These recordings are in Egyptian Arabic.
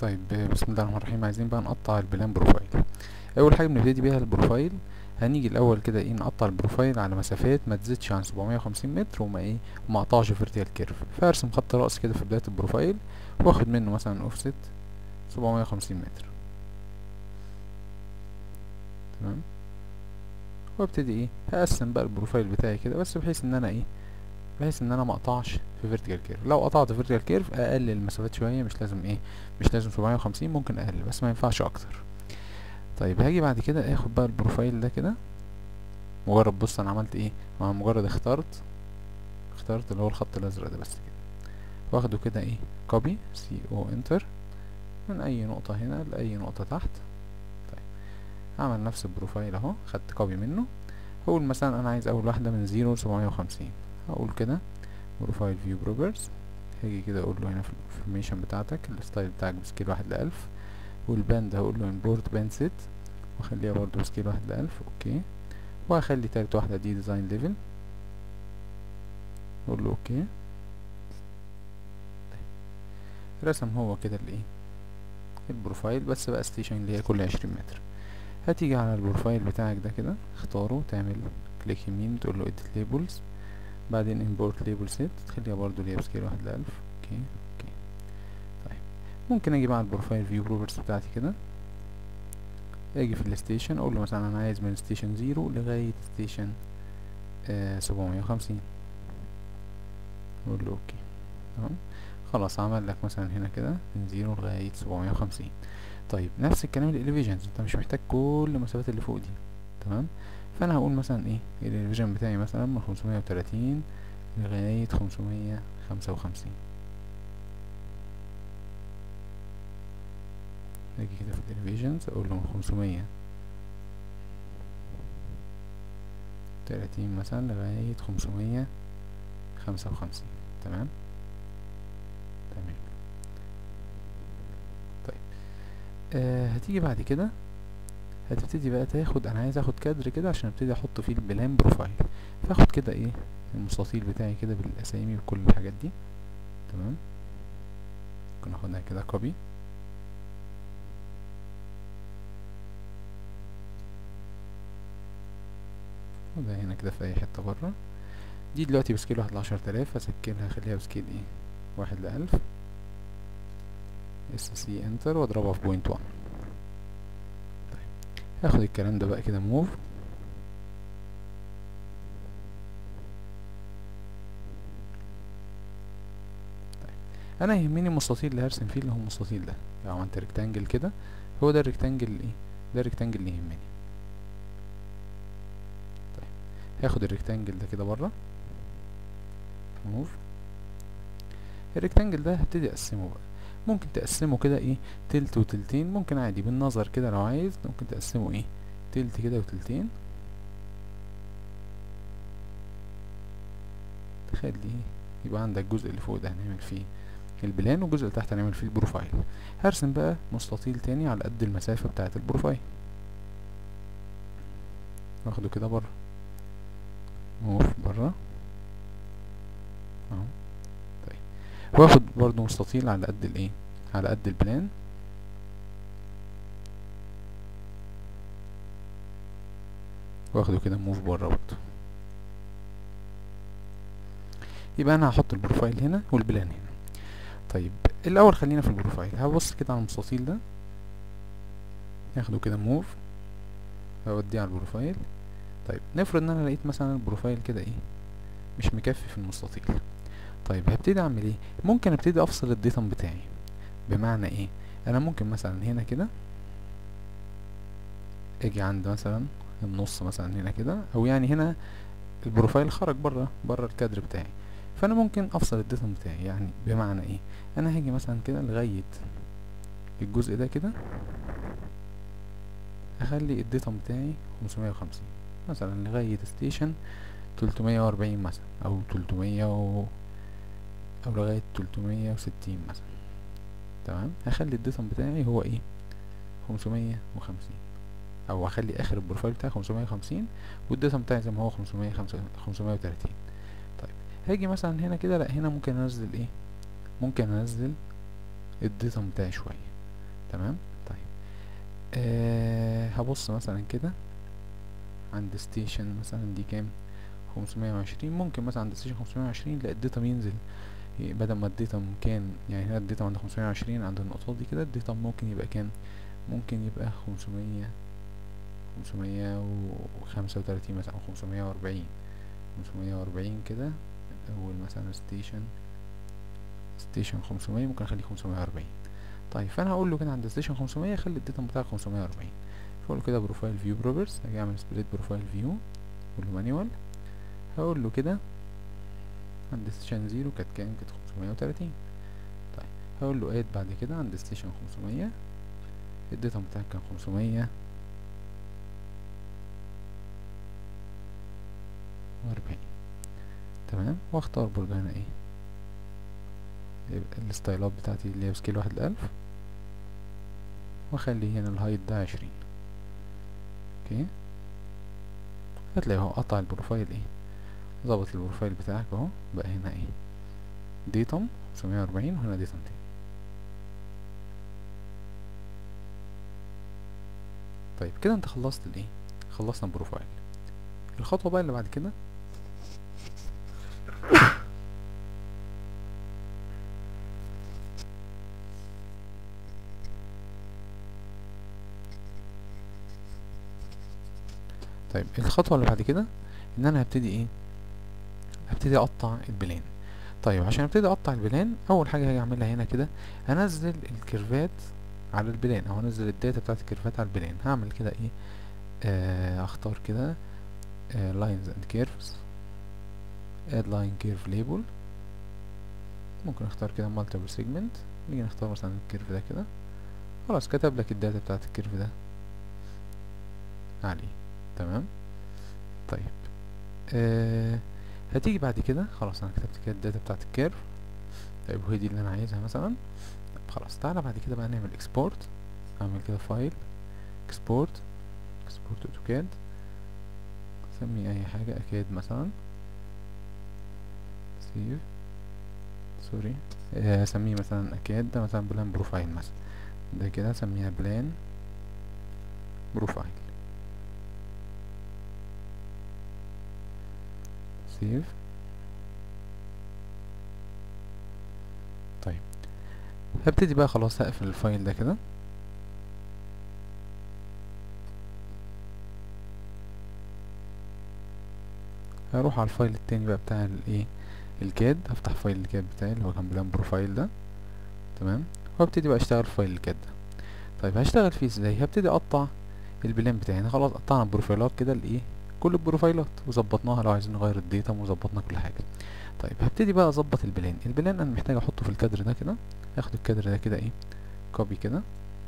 طيب بسم الله الرحمن الرحيم عايزين بقى نقطع البلان بروفايل اول حاجه بنبتدي بيها البروفايل هنيجي الاول كده ايه نقطع البروفايل على مسافات ما تزيدش عن 750 متر وما ايه وما اقطعش فيرتيكال كيرف فارسم خط راس كده في بدايه البروفايل واخد منه مثلا اوفست 750 متر تمام وابتدي ايه هقسم بقى البروفايل بتاعي كده بس بحيث ان انا ايه بحيث ان انا ما اقطعش في فيرتيكال كيرف لو قطعت فيرتيكال كيرف اقلل المسافات شويه مش لازم ايه مش لازم 750 ممكن اقلل بس ما ينفعش اكتر طيب هاجي بعد كده اخد بقى البروفايل ده كده مجرد بص انا عملت ايه انا مجرد اخترت اخترت اللي هو الخط الازرق ده بس كده واخده كده ايه كوبي سي او انتر من اي نقطة هنا لاي نقطة تحت طيب اعمل نفس البروفايل اهو خدت كوبي منه هقول مثلا انا عايز اول واحدة من زيرو لسبعمية وخمسين هقول كده بروفايل فيو بروجرز هاجي كده اقول له هنا في الانفورميشن بتاعتك الستايل بتاعك بسكيل واحد لألف والباند هقول له import band set واخليها برضه بسكيل واحد لألف اوكي وهخلي تالت واحدة دي ديزاين ليفل اقول له اوكي رسم هو كده الايه البروفايل بس بقى ستيشن اللي هي كل عشرين متر هتيجي على البروفايل بتاعك ده كده اختاره تعمل كليك يمين تقول له edit labels بعدين import label set تخليها برضو اللي هي بسكيل واحد لألف اوكي اوكي طيب ممكن اجي مع البروفايل فيو بروبرتس بتاعتي كده اجي في الستيشن اقول له مثلا انا عايز من ستيشن زيرو لغاية ستيشن سبعمية وخمسين اقول له اوكي تمام خلاص عمل لك مثلا هنا كده من زيرو لغاية سبعمية وخمسين طيب نفس الكلام الاليفيجنز انت مش محتاج كل المسافات اللي فوق دي تمام فانا هقول مثلا ايه الاليفيجن بتاعي مثلا من خمسمية وتلاتين لغاية خمسمية خمسة وخمسين اجي كده في الاليفيجنز اقول له من خمسمية تلاتين مثلا لغاية خمسمية خمسة وخمسين تمام تمام طيب آه هتيجي بعد كده هتبتدي بقى تاخد انا عايز اخد كادر كده عشان ابتدي احط فيه البلان بروفايل فاخد كده ايه المستطيل بتاعي كده بالاسامي وكل الحاجات دي تمام ممكن اخدها كده كوبي وده هنا كده في اي حتة برا دي دلوقتي بسكيل واحد لعشر تلاف هسكلها اخليها بسكيل ايه واحد لألف اس سي انتر واضربها في بوينت وان طيب هاخد الكلام ده بقى كده موف طيب انا يهمني المستطيل اللي هرسم فيه اللي هو المستطيل ده لو عملت ريكتانجل كده هو ده الريكتانجل ايه ده الريكتانجل اللي يهمني هاخد الريكتانجل ده كده بره موف الريكتانجل ده هبتدي اقسمه بقى ممكن تقسمه كده ايه تلت وتلتين ممكن عادي بالنظر كده لو عايز ممكن تقسمه ايه تلت كده وتلتين تخلي يبقى عندك الجزء اللي فوق ده هنعمل فيه البلان والجزء اللي تحت هنعمل فيه البروفايل هرسم بقى مستطيل تاني على قد المسافة بتاعة البروفايل واخده كده بره موف برا اهو طيب واخد برضو مستطيل على قد الايه على قد البلان واخده كده موف برا برضو يبقى انا هحط البروفايل هنا والبلان هنا طيب الاول خلينا في البروفايل هبص كده على المستطيل ده هاخده كده موف اوديه على البروفايل طيب نفرض ان انا لقيت مثلا البروفايل كده ايه مش مكفي في المستطيل طيب هبتدي اعمل ايه ممكن ابتدي افصل الديتم بتاعي بمعنى ايه انا ممكن مثلا هنا كده اجي عند مثلا النص مثلا هنا كده او يعني هنا البروفايل خرج بره بره الكادر بتاعي فانا ممكن افصل الديتم بتاعي يعني بمعنى ايه انا هاجي مثلا كده لغايه الجزء ده كده اخلي الديتم بتاعي خمسمية وخمسين مثلا لغاية ستيشن تلتمية وأربعين مثلا أو تلتمية و أو لغاية تلتمية وستين مثلا تمام هخلي الديتم بتاعي هو ايه خمسمية وخمسين أو هخلي آخر البروفايل بتاعي خمسمية وخمسين والديتم بتاعي زي ما هو خمسمية خمسة خمسمية وتلاتين طيب هاجي مثلا هنا كده لأ هنا ممكن أنزل ايه ممكن أنزل الديتم بتاعي شوية تمام طيب آه هبص مثلا كده عند ستيشن مثلا دي كام خمسمية وعشرين ممكن مثلا عند ستيشن خمسمية وعشرين لا الداتا ينزل ي- بدل ما الداتا كان يعني هنا الداتا عند خمسمية وعشرين عند النقطات دي كده الداتا ممكن يبقى كام ممكن يبقى خمسمية خمسمية وخمسة وتلاتين مثلا أو خمسمية وأربعين خمسمية وأربعين كده أول مثلا ستيشن ستيشن خمسمية ممكن أخليه خمسمية وأربعين طيب فأنا هقول له كده عند ستيشن خمسمية خلي الداتا بتاعك خمسمية وأربعين فأقول له كده بروفايل فيو بروبرز هاجي أعمل سبليت بروفايل فيو أقول له مانيوال هقول له كده عند ستيشن زيرو كانت كام كانت خمسمية وتلاتين طيب هقول له اد بعد كده عند ستيشن خمسمية الداتا بتاعك كان خمسمية وأربعين تمام واختار برضه هنا ايه يبقى الستايلات بتاعتي اللي هي بسكيل واحد لألف واخلي هنا الهايت ده عشرين اوكي هتلاقي هو قطع البروفايل ايه ظبط البروفايل بتاعك اهو بقى هنا ايه ديتم خمسمية وأربعين وهنا ديتم تاني طيب كده انت خلصت الايه خلصنا البروفايل الخطوة بقى اللي بعد كده طيب الخطوة اللي بعد كده ان انا هبتدي ايه هبتدي اقطع البلان طيب عشان ابتدي اقطع البلان اول حاجة هاجي اعملها هنا كده انزل الكيرفات على البلان او انزل الداتا بتاعت الكيرفات على البلان هعمل كده ايه آه اختار كده آه lines and curves add line curve label ممكن اختار كده multiple segment نيجي نختار مثلا الكيرف ده كده خلاص كتب لك الداتا بتاعت الكيرف ده عليه تمام طيب آه هتيجي بعد كده خلاص انا كتبت كده الداتا بتاعت الكيرف طيب وهي دي اللي انا عايزها مثلا طب خلاص تعالى بعد كده بقى نعمل اكسبورت اعمل كده فايل اكسبورت اكسبورت اوتوكاد سمي اي حاجة اكاد مثلا سيف سوري آه، اسميه مثلا اكاد ده مثلا بلان بروفايل مثلا ده كده اسميها بلان بروفايل سيف طيب هبتدي بقى خلاص هقفل الفايل ده كده هروح على الفايل التاني بقى بتاع الايه الكاد هفتح فايل الكاد بتاعي اللي هو كان بلان بروفايل ده تمام وابتدي بقى اشتغل في فايل الكاد ده طيب هشتغل فيه ازاي هبتدي اقطع البلان بتاعي انا خلاص قطعنا البروفايلات كده الايه كل البروفايلات وظبطناها لو عايزين نغير الداتا وظبطنا كل حاجه طيب هبتدي بقى اظبط البلان البلان انا محتاج احطه في الكادر ده كده اخد الكادر ده كده ايه كوبي كده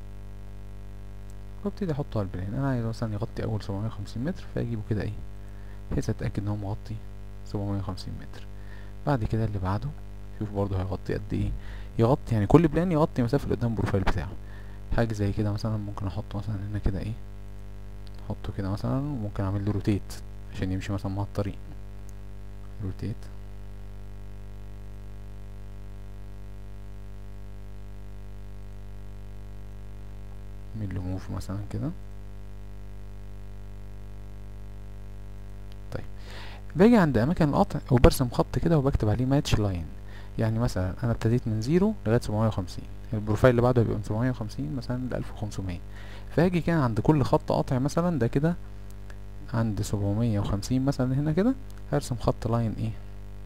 وابتدي احطه على البلان انا عايز مثلا يغطي اول 750 متر فاجيبه كده ايه بحيث اتاكد ان هو مغطي 750 متر بعد كده اللي بعده شوف برضه هيغطي قد ايه يغطي يعني كل بلان يغطي مسافه اللي قدام البروفايل بتاعه حاجه زي كده مثلا ممكن احطه مثلا هنا كده ايه احطه كده مثلا وممكن اعمل له روتيت عشان يمشي مثلا مع الطريق روتيت اعمل له موف مثلا كده طيب باجي عند اماكن القطع وبرسم خط كده وبكتب عليه ماتش لاين يعني مثلا انا ابتديت من زيرو لغايه 750 البروفايل اللي بعده هيبقى من 750 مثلا ل 1500 فهاجي كده عند كل خط قطع مثلا ده كده عند 750 مثلا هنا كده هرسم خط لاين ايه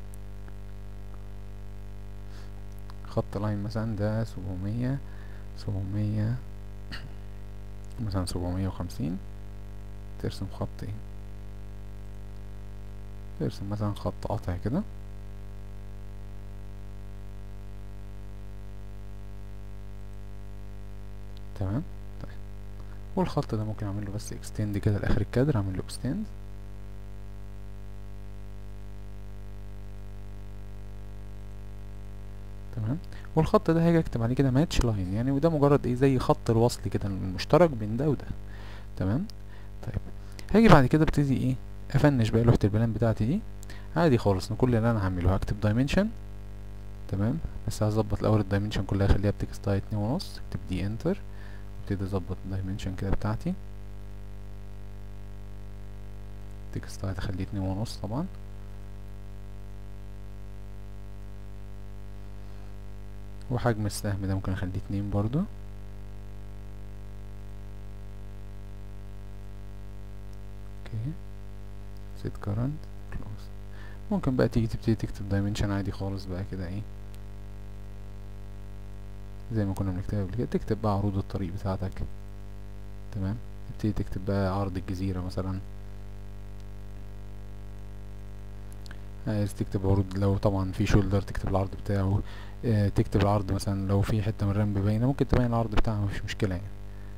خط لاين مثلا ده 700 700 مثلا 750 ترسم خط ايه ترسم مثلا خط قاطع كده تمام طيب والخط ده ممكن اعمل له بس اكستند كده لاخر الكادر اعمل له اكستند تمام والخط ده هاجي اكتب عليه كده ماتش لاين يعني وده مجرد ايه زي خط الوصل كده المشترك بين ده وده تمام طيب هاجي بعد كده ابتدي ايه افنش بقى لوحة البلان بتاعتي دي عادي خالص كل اللي انا هعمله هكتب دايمنشن تمام بس هظبط الاول الدايمنشن كلها اخليها بتكست هايت اتنين ونص اكتب دي انتر ابتدي اظبط الدايمنشن كده بتاعتي تكست هايت اخليه اتنين ونص طبعا وحجم السهم ده ممكن اخليه اتنين برضو اوكي set current close ممكن بقى تيجي تبتدي تكتب dimension عادي خالص بقى كده ايه زي ما كنا بنكتبها قبل كده تكتب بقى عروض الطريق بتاعتك تمام تبتدي تكتب بقى عرض الجزيرة مثلا عايز تكتب عروض لو طبعا في شولدر تكتب العرض بتاعه اه تكتب العرض مثلا لو في حتة من الرمب باينة ممكن تبين العرض بتاعها مفيش مشكلة يعني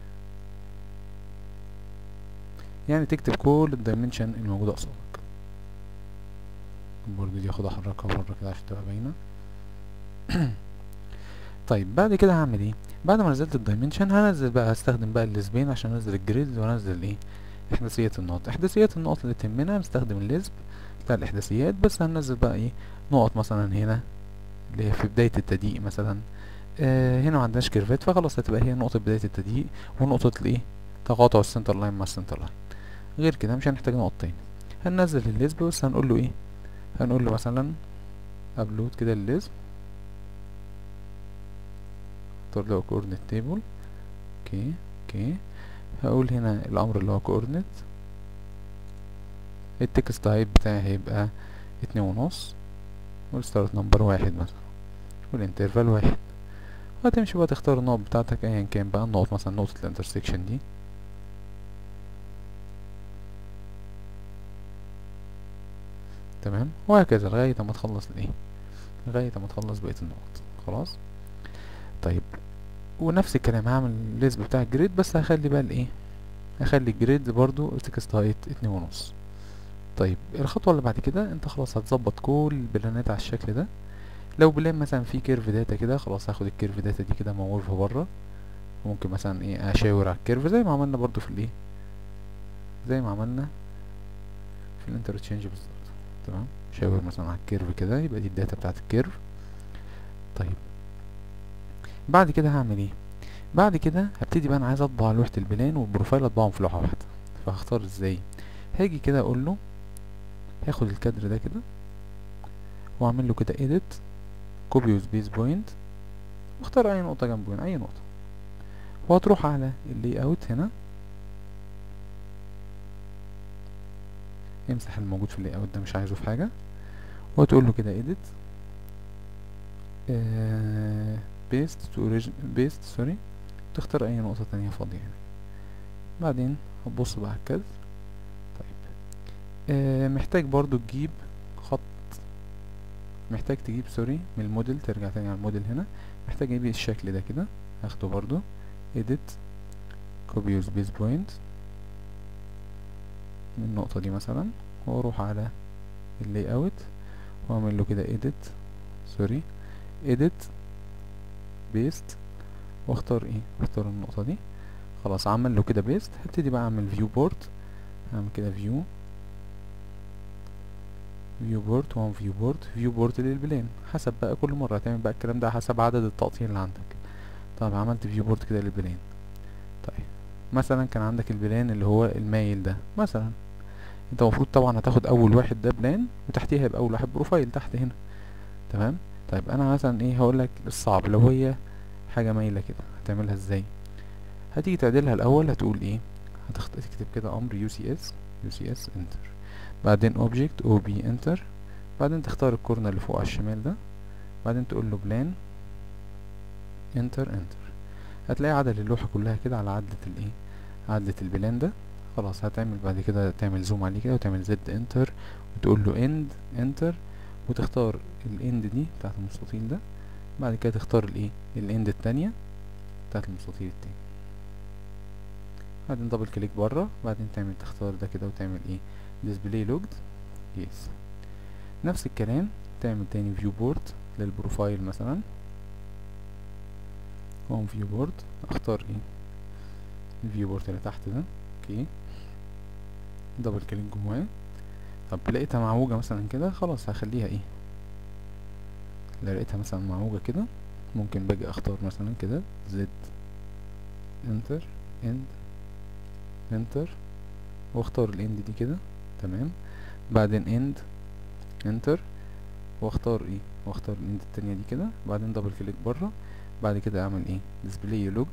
يعني تكتب كل الدايمنشن الموجودة قصادك برضو دي اخد احركها بره كده عشان تبقى باينة طيب بعد كده هعمل ايه بعد ما نزلت الدايمنشن هنزل بقى هستخدم بقى الاسبين عشان انزل الجريدز وانزل ايه احداثيات النقط احداثيات النقط اللي تهمنا هنستخدم الليزب بتاع الاحداثيات بس هننزل بقى ايه نقط مثلا هنا اللي هي في بداية التضييق مثلا آه هنا ما عندناش كيرفات فخلاص هتبقى هي نقطة بداية التضييق ونقطة الايه تقاطع السنتر لاين مع السنتر لاين غير كده مش هنحتاج نقط تاني هننزل الليزب بس هنقول له ايه هنقول له مثلا ابلود كده الليزب اختار له كوردينيت تيبل اوكي اوكي هقول هنا الامر اللي هو كوردينيت التكست تايب بتاعي هيبقى اتنين ونص والستارت نمبر واحد مثلا والانترفال واحد وهتمشي بقى تختار النقط بتاعتك ايا كان بقى النقط مثلا نقطة الانترسكشن دي تمام وهكذا لغاية ما تخلص الايه لغاية ما تخلص بقية النقط خلاص طيب ونفس الكلام هعمل الليزب بتاع الجريد بس هخلي بقى الايه هخلي الجريد برضو تكست هايت اتنين ونص طيب الخطوة اللي بعد كده انت خلاص هتظبط كل البلانات على الشكل ده لو بلان مثلا في كيرف داتا كده خلاص هاخد الكيرف داتا دي كده موقفها بره ممكن مثلا ايه اشاور على الكيرف زي ما عملنا برضو في الايه زي ما عملنا في الانترتشينج بالظبط تمام شاور مثلا على الكيرف كده يبقى دي الداتا بتاعت الكيرف طيب بعد كده هعمل ايه بعد كده هبتدي بقى انا عايز اطبع لوحة البلان والبروفايل اطبعهم في لوحة واحدة فهختار ازاي هاجي كده اقول له هاخد الكادر ده كده واعمل له كده edit copy وسبيس بوينت واختار اي نقطة جنبه هنا اي نقطة وهتروح على اللي اوت هنا امسح الموجود في اللي اوت ده مش عايزه في حاجة وتقول له كده edit آه paste to origin paste سوري تختار اي نقطة تانية فاضية يعني بعدين هتبص بقى على الكادر طيب آه محتاج برضو تجيب خط محتاج تجيب سوري من الموديل ترجع تاني على الموديل هنا محتاج اجيب الشكل ده كده هاخده برضو edit copy وسبيس بوينت من النقطة دي مثلا واروح على اللي اوت واعمل له كده edit سوري edit paste واختار ايه اختار النقطة دي خلاص عمل له كده بيست هبتدي بقى اعمل فيو بورت هعمل كده فيو فيو بورت وان فيو بورت فيو بورت للبلان حسب بقى كل مرة هتعمل بقى الكلام ده حسب عدد التقطيع اللي عندك طب عملت فيو بورت كده للبلان طيب مثلا كان عندك البلان اللي هو المايل ده مثلا انت المفروض طبعا هتاخد اول واحد ده بلان وتحتيه هيبقى اول واحد بروفايل تحت هنا تمام طيب انا مثلا ايه هقول لك الصعب لو هي حاجة مايلة كده هتعملها ازاي هتيجي تعدلها الاول هتقول ايه هتخت... تكتب كده امر يو سي اس يو سي اس انتر بعدين اوبجكت او بي انتر بعدين تختار الكورنر اللي فوق على الشمال ده بعدين تقول له بلان انتر انتر هتلاقي عدد اللوحة كلها كده على عدلة الايه عدلة البلان ده خلاص هتعمل بعد كده تعمل زوم عليه كده وتعمل زد انتر وتقول له اند انتر وتختار الاند دي بتاعت المستطيل ده بعد كده تختار الايه الاند التانية بتاعت المستطيل التاني بعدين دبل كليك بره بعدين تعمل تختار ده كده وتعمل ايه ديسبلاي لوجد يس نفس الكلام تعمل تاني فيو بورد للبروفايل مثلا هوم فيو بورد اختار ايه الفيو بورد اللي تحت ده اوكي دبل كليك جواه طب لقيتها معوجة مثلا كده خلاص هخليها ايه لو لقيتها مثلا معوجة كده ممكن باجي اختار مثلا كده زد انتر اند انتر واختار الاند دي كده تمام بعدين اند انتر واختار ايه واختار الاند التانية دي كده بعدين دبل كليك بره بعد كده اعمل ايه ديسبلاي لوجد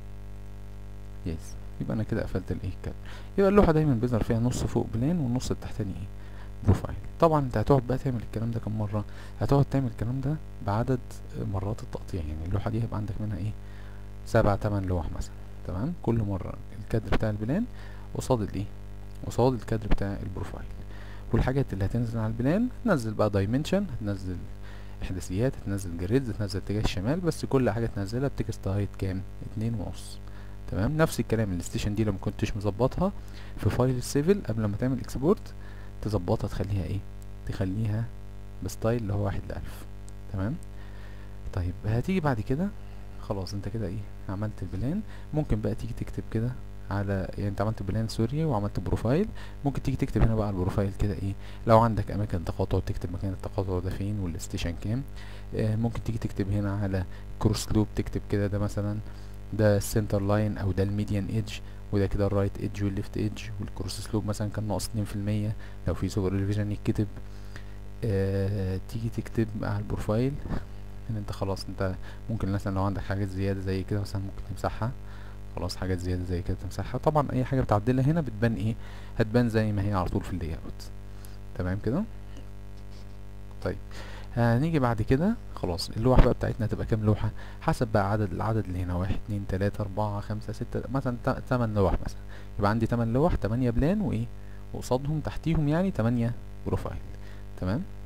يس يبقى انا كده قفلت الايه الكادر يبقى اللوحه دايما بيظهر فيها نص فوق بلان والنص التحتاني ايه بروفايل طبعا انت هتقعد بقى تعمل الكلام ده كم مره هتقعد تعمل الكلام ده بعدد مرات التقطيع يعني اللوحه دي هيبقى عندك منها ايه سبع تمن لوح مثلا تمام كل مره الكادر بتاع البلان قصاد الايه قصاد الكادر بتاع البروفايل والحاجات اللي هتنزل على البلان هتنزل بقى دايمنشن هتنزل احداثيات هتنزل جريدز هتنزل اتجاه الشمال بس كل حاجه تنزلها بتكست هايت كام اتنين ونص تمام نفس الكلام الستيشن دي لو ما كنتش مظبطها في فايل السيفل قبل ما تعمل اكسبورت تظبطها تخليها ايه تخليها بستايل اللي هو واحد لألف تمام طيب هتيجي بعد كده خلاص انت كده ايه عملت البلان ممكن بقى تيجي تكتب كده على يعني انت عملت بلان سوري وعملت بروفايل ممكن تيجي تكتب هنا بقى على البروفايل كده ايه لو عندك اماكن تقاطع تكتب مكان التقاطع ده فين والستيشن كام آه ممكن تيجي تكتب هنا على كروس لوب تكتب كده ده مثلا ده السنتر لاين او ده الميديان ايدج وده كده الرايت ايدج والليفت ايدج والكروس سلوب مثلا كان ناقص اتنين في المية لو في سوبر ريفيجن يتكتب آه تيجي تكتب على البروفايل ان انت خلاص انت ممكن مثلا لو عندك حاجات زيادة زي كده مثلا ممكن تمسحها خلاص حاجات زيادة زي كده تمسحها طبعا اي حاجة بتعدلها هنا بتبان ايه هتبان زي ما هي على طول في اللاي اوت تمام كده طيب هنيجي بعد كده خلاص اللوحة بقى بتاعتنا هتبقى كام لوحة حسب بقى عدد العدد اللي هنا واحد اتنين تلاتة اربعة خمسة ستة مثلا تمن لوح مثلا يبقى عندي تمن لوح تمانية بلان وايه وقصادهم تحتيهم يعني تمانية بروفايل تمام